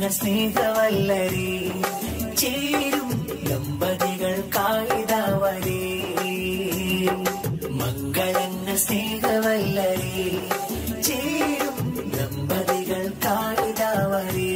മംഗളങ്ങ സ്നേഹവല്ലരി ചേരും ദമ്പതികൾ കായിതാവരേ മംഗളങ്ങ സ്നേഹവല്ലരി ചേരും ദമ്പതികൾ കായിതാവരേ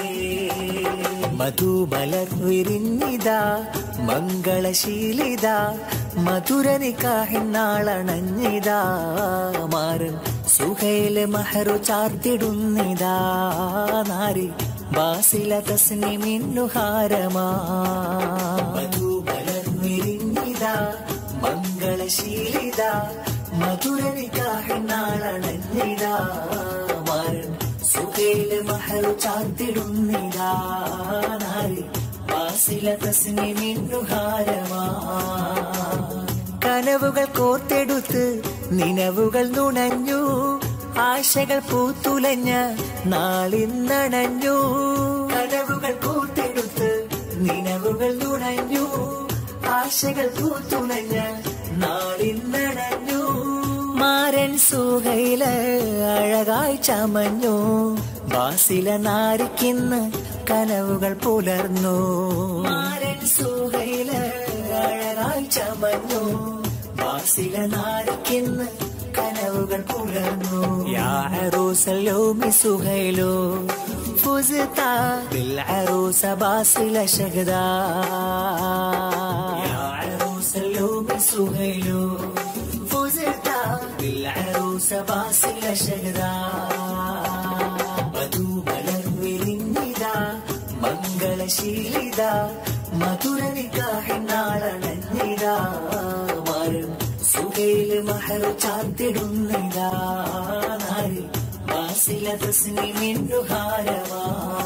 മധുമലർ വിരിഞ്ഞിതാ മംഗളശീലിത മധുര നിക്കാഹിന്നാളണഞ്ഞിതാ മാരൻ സുഹൈല് മഹറു ചാർത്തിടുന്നിതാ നാരി ബാസില തസ്നി മിന്നുഹാരമാ മധുമലർ വിരിഞ്ഞിതാ മംഗളശീലിത മധുര നിക്കാഹിന്നാളണഞ്ഞിതാ മാരൻ സുഖയില് മഹറു ചാർത്തിടുന്നിതാ നാരി വാസില തസ്നി മിന്നുഹാരമാ കനവുകൾ കോർത്തെടുത്ത് നിലവുകൾ നുണഞ്ഞു ആശകൾ പൂത്തുലഞ്ഞ നാളിന്നണഞ്ഞു കനവുകൾ കോർത്തെടുത്ത് നിലവുകൾ നുണഞ്ഞു ആശകൾ പൂത്തുലഞ്ഞ നാളിന്നണഞ്ഞു മാരൻ സുഹയില് അഴകായി ചമഞ്ഞു ബാസില നാരിക്കിന്ന് കനവുകൾ പുലർന്നു മാരൻ സുഹയില് അഴകായി ചമഞ്ഞു ബാസില നാരിക്കിന്ന് കനവുകൾ പുലർന്നു യാറൂസല്ലോമി സുഹയിലോ فزت بالعروسة باصلة شهدا يا عروس اللوم سهيلو فزت بالعروسة باصلة شهدا മധുമലർ വിരിഞ്ഞിത മംഗളശീലിത മധുര നിക്കാഹിനാളണഞ്ഞിത മരം സുഖയില് മഹറു ചാർത്തിടുന്നിതാ നാരി വാസില തസ്നി മിന്നുഹാരമാ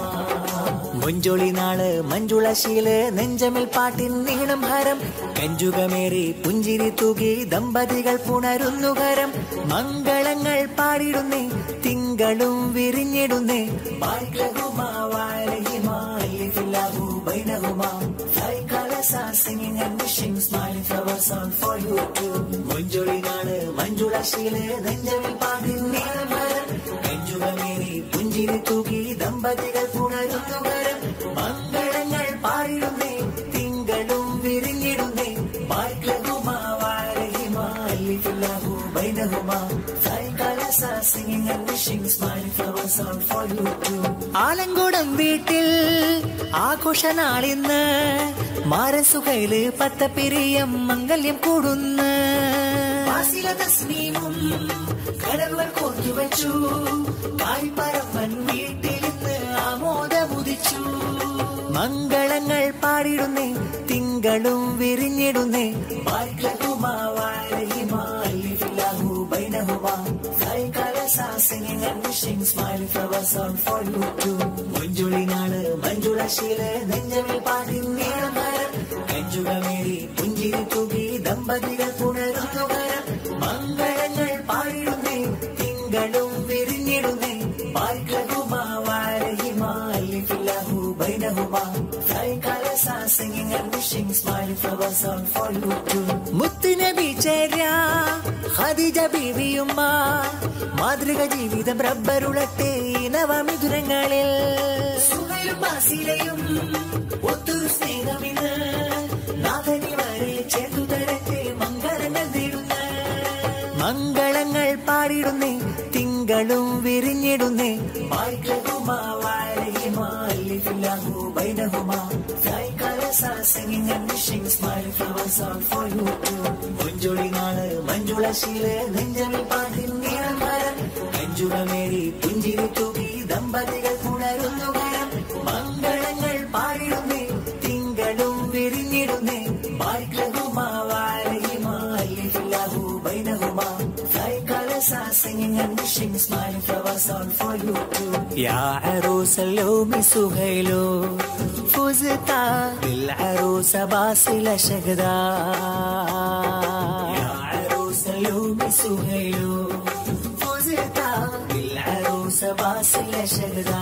മൊഞ്ചൊളി നാള് മഞ്ജുളശീല് നെഞ്ചമിൽ പാട്ടിൻ നീളം ഹരം കഞ്ചുകമേറി പുഞ്ചിരി തൂകി ദമ്പതികൾ പുണരുന്നു കരം മംഗളങ്ങൾ പാടിടുന്നേ തിങ്കളും വിരിഞ്ഞിടുന്നേ ബാരിക്ലഹുമാ വാലഹിമാ അല്ലിഫില്ലാഹു ബൈനഹുമാ Singing and wishing, smiling flowers on for you too. മഞ്ജുളി നാള് മഞ്ജുളശീല് നെഞ്ചമിൽ പാടിൻ നീളം ഹരം കഞ്ചുകമേറി പുഞ്ചിരി തൂകി ദമ്പതികൾ പുണരുന്നു കരം മംഗളങ്ങൾ പാടിടുന്നേ തിങ്കളും വിരിഞ്ഞിടുന്നേ ബാരിക്ലഹുമാ വാലഹിമാ അല്ലിഫില്ലാഹു ബൈനഹുമാ Singing and wishing, smiling flowers on for you too. ആലങ്കോടം വീട്ടിൽ ആഘോഷനാളിന്ന് മാരസുകയില് പത്തപ്പിരിയം മംഗല്യം കൂടുന്ന് തസ്നീമും കടവുകൾ കോർത്തു വെച്ചു കായ്പരപ്പൻ വീട്ടിലിന്ന് ആമോദമുദിച്ചു മംഗളങ്ങൾ പാടിടുന്നേ തിങ്കളും വിരിഞ്ഞിടുന്നേ ബാരിക്ലഹുമാ വാലഹിമാ അല്ലിഫില്ലാഹു ബൈനഹുമാ Singing and wishing, smiling flowers on for you too. മഞ്ജുളി നാള് മഞ്ജുളശീല് നെഞ്ചമിൽ പാടി നീളം മരം കഞ്ചുകമേറി പുഞ്ചിരി തൂകി ദമ്പതികൾ പുണരുന്നു കരം മംഗളങ്ങൾ പാടിടുന്നേ തിങ്കളും വിരിഞ്ഞിടുന്നേ ബാരിക്ലഹുമാ വാലഹിമാ അല്ലിഫില്ലാഹു ബൈനഹുമാ Singing and wishing, smiling flowers on for you too. മുത്തുനബി ചേര്യ ഖദീജ ബീവിയുമ്മ മാതൃക ജീവിതം റബ്ബറുളട്ടെ നവമിഥുരങ്ങളിൽ സുഹൈലും ബാസിലയും ഒത്തൊരു സ്നേഹമിന്ന് നാഥനി വരെ ചേർത്തു തരട്ടെ മംഗളങ്ങൾ നേടുന്ന മംഗളങ്ങൾ പാടിടുന്നേ തിങ്കളും വിരിഞ്ഞിടുന്നേ ബാരിക്ലഹുമാ വാലഹിമാ അല്ലിഫില്ലാഹു ബൈനഹുമാ Singing and wishing, smiling flowers on for you too. മഞ്ജുളി നാള് മഞ്ജുളശീല് നെഞ്ചമിൽ പാട്ടിൻ നീളം മരം കഞ്ചുകമേറി പുഞ്ചിരി തൂകി ദമ്പതികൾ പുണരുന്നു കരം മംഗളങ്ങൾ പാടിടുന്നേ തിങ്കളും വിരിഞ്ഞിടുന്നേ ബാരിക്ലഹുമാ വാലഹിമാ അല്ലിഫില്ലാഹു ബൈനഹുമാ Singing and wishing, smiling flowers on for you too. يا عروس اللوم سهيلو فزت بالعروسة باصلة شهدا يا عروس اللوم سهيلو فزت بالعروسة باصلة شهدا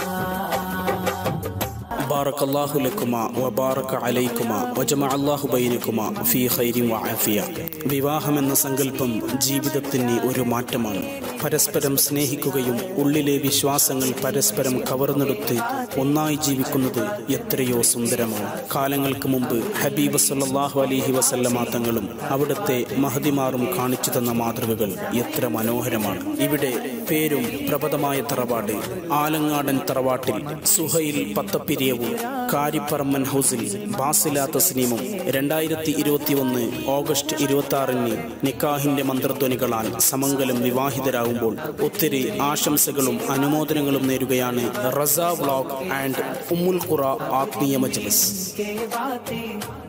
بارك الله لكما وبارك عليكما وجمع الله بينكما في خير وعافية വിവാഹമെന്ന സങ്കല്പം ജീവിതത്തിന് ഒരു മാറ്റമാണ് പരസ്പരം സ്നേഹിക്കുകയും ഉള്ളിലെ വിശ്വാസങ്ങൾ പരസ്പരം കവർന്നെടുത്ത് ഒന്നായി ജീവിക്കുന്നത് എത്രയോ സുന്ദരമാണ് കാലങ്ങൾക്ക് മുമ്പ് ഹബീബ് സല്ലാഹു അലഹി വസല്ലമ തങ്ങളും അവിടുത്തെ മഹതിമാറും കാണിച്ചു തന്ന മാതൃകകൾ എത്ര മനോഹരമാണ് ഇവിടെ പേരും പ്രബലമായ തറവാട് ആലങ്ങാടൻ തറവാട്ടിൽ സുഹൈൽ പത്തപ്പിരിയവും കാരിപ്പറമ്മൻ ഹൗസിൽ ബാസില തസ്നീമും രണ്ടായിരത്തി ഇരുപത്തി ഒന്ന് ഓഗസ്റ്റ് ഇരുപത്തി ആറിന് നിക്കാഹിന്റെ മന്ത്രധ്വനികളാൽ സമംഗലം വിവാഹിതരാകുമ്പോൾ ഒത്തിരി ആശംസകളും അനുമോദനങ്ങളും നേരുകയാണ് റസ വ്ളോഗ് ആൻഡ് ഉമ്മുൽ ഖുറ ആത്മീയ മജ്ലിസ് के बातें